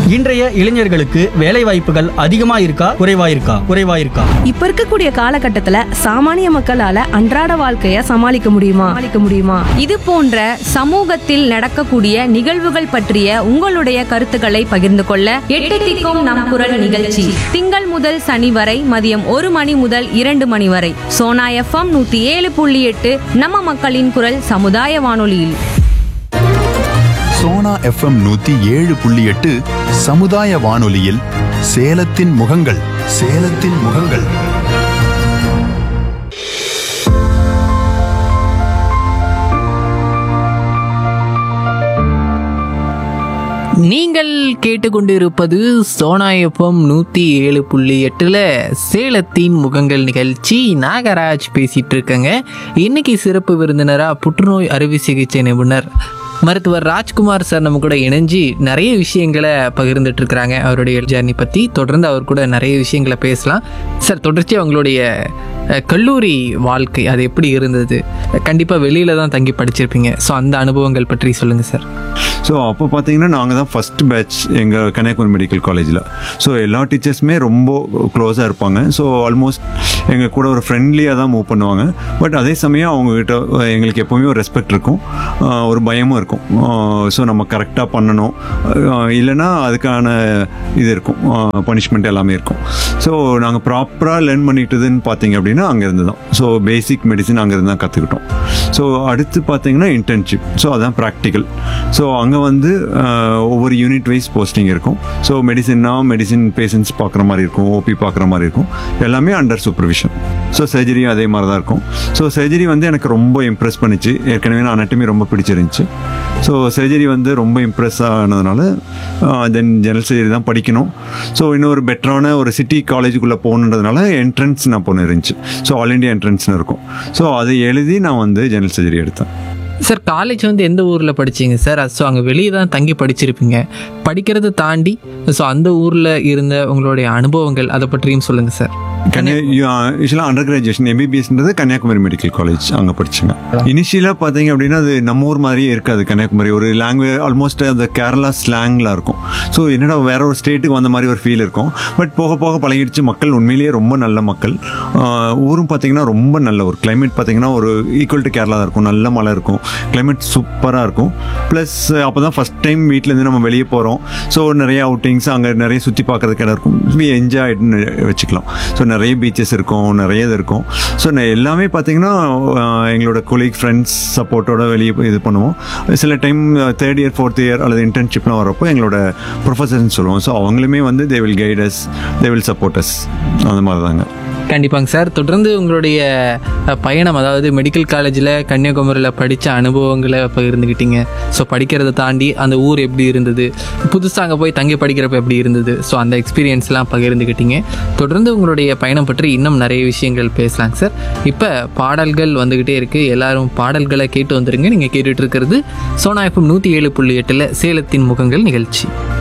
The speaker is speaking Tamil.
இன்றைய இளைஞர்களுக்கு வேலை வாய்ப்புகள் அதிகமா இருக்கா குறைவா இருக்கா குறைவா இருக்கா இப்ப இருக்கக்கூடிய காலகட்டத்துல சாமானிய மக்களால அன்றாட வாழ்க்கைய சமாளிக்க முடியுமா சமாளிக்க முடியுமா இது போன்ற சமூகத்தில் நடக்கக்கூடிய நிகழ்வுகள் பற்றிய உங்களுடைய கருத்துக்களை பகிர்ந்து கொள்ள எட்டு திக்கும் நம் குரல் நிகழ்ச்சி திங்கள் முதல் சனி வரை மதியம் ஒரு மணி முதல் இரண்டு மணி வரை சோனா எஃப்எம் நூத்தி ஏழு புள்ளி எட்டு நம்ம மக்களின் குரல் சமுதாய வானொலியில் சோனா எஃப்எம் நூத்தி ஏழு புள்ளி எட்டு சமுதாய வானொலியில் சேலத்தின் முகங்கள் சேலத்தின் முகங்கள் நீங்கள் கேட்டுக்கொண்டிருப்பது சோனா எஃப்எம் நூற்றி ஏழு புள்ளி எட்டில் சேலத்தின் முகங்கள் நிகழ்ச்சி நாகராஜ் பேசிகிட்டு இருக்கேங்க இன்னைக்கு சிறப்பு விருந்தினராக புற்றுநோய் அறுவை சிகிச்சை நிபுணர் மருத்துவர் ராஜ்குமார் சார் நம்ம கூட இணைஞ்சு நிறைய விஷயங்களை பகிர்ந்துட்டு இருக்கிறாங்க அவருடைய ஜர்னி பற்றி தொடர்ந்து அவர் கூட நிறைய விஷயங்களை பேசலாம் சார் தொடர்ச்சி அவங்களுடைய அஹ், கல்லூரி வாழ்க்கை அது எப்படி இருந்தது கண்டிப்பாக வெளியில் தான் தங்கி படிச்சிருப்பீங்க ஸோ அந்த அனுபவங்கள் பற்றி சொல்லுங்கள் சார் ஸோ அப்போ பார்த்தீங்கன்னா நாங்கள் தான் ஃபஸ்ட் பேட்ச் எங்கள் கன்னியாகுமரி மெடிக்கல் காலேஜில் ஸோ எல்லா டீச்சர்ஸுமே ரொம்ப க்ளோஸாக இருப்பாங்க ஸோ ஆல்மோஸ்ட் எங்கள் கூட ஒரு ஃப்ரெண்ட்லியாக தான் மூவ் பண்ணுவாங்க பட் அதே சமயம் அவங்கக்கிட்ட எங்களுக்கு எப்போவுமே ஒரு ரெஸ்பெக்ட் இருக்கும் ஆஹ் ஒரு பயமும் இருக்கும் ஸோ நம்ம கரெக்டாக பண்ணணும் ஆஹ் இல்லைன்னா அதுக்கான இது இருக்கும் பனிஷ்மெண்ட் எல்லாமே இருக்கும் ஸோ நாங்கள் ப்ராப்பராக லேர்ன் பண்ணிட்டதுன்னு பார்த்தீங்க அப்படின்னா அங்கேருந்து தான் ஸோ பேசிக் மெடிசின் அங்கேருந்து தான் கற்றுக்கிட்டோம் ஸோ அடுத்து பார்த்தீங்கன்னா இன்டர்ன்ஷிப் ஸோ அதான் ப்ராக்டிக்கல் ஸோ அங்கே வந்து ஆஹ், ஒவ்வொரு யூனிட் வைஸ் போஸ்டிங் இருக்கும் ஸோ மெடிசின்னா மெடிசின் பேஷண்ட்ஸ் பார்க்குற மாதிரி இருக்கும் ஓபி பார்க்குற மாதிரி இருக்கும் எல்லாமே அண்டர் சூப்பர்விஷன் ஸோ சர்ஜரியும் அதே மாதிரி தான் இருக்கும் ஸோ சர்ஜரி வந்து எனக்கு ரொம்ப இம்ப்ரெஸ் பண்ணிச்சு ஏற்கனவே நான் anatomy ரொம்ப பிடிச்சிருந்துச்சு ஸோ சர்ஜரி வந்து ரொம்ப இம்ப்ரெஸ் ஆனதுனால தென் ஜெனரல் சர்ஜரி தான் படிக்கணும் ஸோ இன்னொரு பெட்டரான ஒரு சிட்டி காலேஜுக்குள்ளே போகணுன்றதுனால என்ட்ரன்ஸ் நான் போன இருந்துச்சு ஸோ ஆல் இண்டியா என்ட்ரன்ஸ்னு இருக்கும் ஸோ அதை எழுதி நான் வந்து ஜெனரல் சர்ஜரி எடுத்தேன் சார் காலேஜ் வந்து எந்த ஊரில் படிச்சீங்க சார் ஸோ அங்கே வெளியே தான் தங்கி படிச்சிருப்பீங்க படிக்கிறதை தாண்டி ஸோ அந்த ஊரில் இருந்த உங்களுடைய அனுபவங்கள் அதை பற்றியும் சொல்லுங்கள் சார் கன்னியா யூஸ்வலாக அண்டர் கிராஜுவேஷன் எம்பிபிஎஸ்ன்றது கன்னியாகுமரி மெடிக்கல் காலேஜ் அங்கே படிச்சுங்க இனிஷியலாக பார்த்தீங்க அப்படின்னா அது நம்ம ஊர் மாதிரியே இருக்காது கன்னியாகுமரி ஒரு லாங்குவேஜ் ஆல்மோஸ்ட் அந்த கேரளா ஸ்லாங்கில் இருக்கும் ஸோ என்னடா வேற ஒரு ஸ்டேட்டுக்கு வந்த மாதிரி ஒரு ஃபீல் இருக்கும் பட் போக போக பழகிடுச்சு மக்கள் உண்மையிலேயே ரொம்ப நல்ல மக்கள் ஆஹ் ஊரும் பார்த்தீங்கன்னா ரொம்ப நல்ல ஒரு கிளைமேட் பார்த்தீங்கன்னா ஒரு ஈக்குவல் டு கேரளா தான் இருக்கும் நல்ல மழை இருக்கும் கிளைமேட் சூப்பராக இருக்கும் ப்ளஸ் அப்போ தான் ஃபஸ்ட் டைம் வீட்டிலேருந்து நம்ம வெளியே போகிறோம் ஸோ நிறைய அவுட்டிங்ஸ் அங்கே நிறைய சுற்றி பார்க்கறதுக்கு இடம் இருக்கும் வி என்ஜாய்டுன்னு வச்சுக்கலாம் ஸோ நிறைய பீச்சஸ் இருக்கும் நிறைய இது இருக்கும் ஸோ எல்லாமே பார்த்தீங்கன்னா ஆஹ் எங்களோட கொலீக் ஃப்ரெண்ட்ஸ் சப்போர்ட்டோட வெளியே போய் இது பண்ணுவோம் சில time third year fourth year அல்லது இன்டர்ன்ஷிப்லாம் வரப்போ எங்களோட ப்ரொஃபஸர்னு சொல்லுவோம் ஸோ அவங்களுமே வந்து they will guides they will supports அந்த மாதிரி தாங்க கண்டிப்பாங்க சார் தொடர்ந்து உங்களுடைய அஹ், பயணம் அதாவது மெடிக்கல் காலேஜில் கன்னியாகுமரியில் படித்த அனுபவங்களை பகிர்ந்துக்கிட்டீங்க ஸோ படிக்கிறதை தாண்டி அந்த ஊர் எப்படி இருந்தது புதுசாக அங்கே போய் தங்கி படிக்கிறப்ப எப்படி இருந்தது ஸோ அந்த எக்ஸ்பீரியன்ஸ்லாம் பகிர்ந்துக்கிட்டீங்க தொடர்ந்து உங்களுடைய பயணம் பற்றி இன்னும் நிறைய விஷயங்கள் பேசலாங்க சார் இப்போ பாடல்கள் வந்துக்கிட்டே இருக்குது எல்லாரும் பாடல்களை கேட்டு வந்துருங்க நீங்கள் கேட்டுட்டு இருக்கிறது சோனா எஃப்எம் நூற்றி ஏழு புள்ளி எட்டில் சேலத்தின் முகங்கள் நிகழ்ச்சி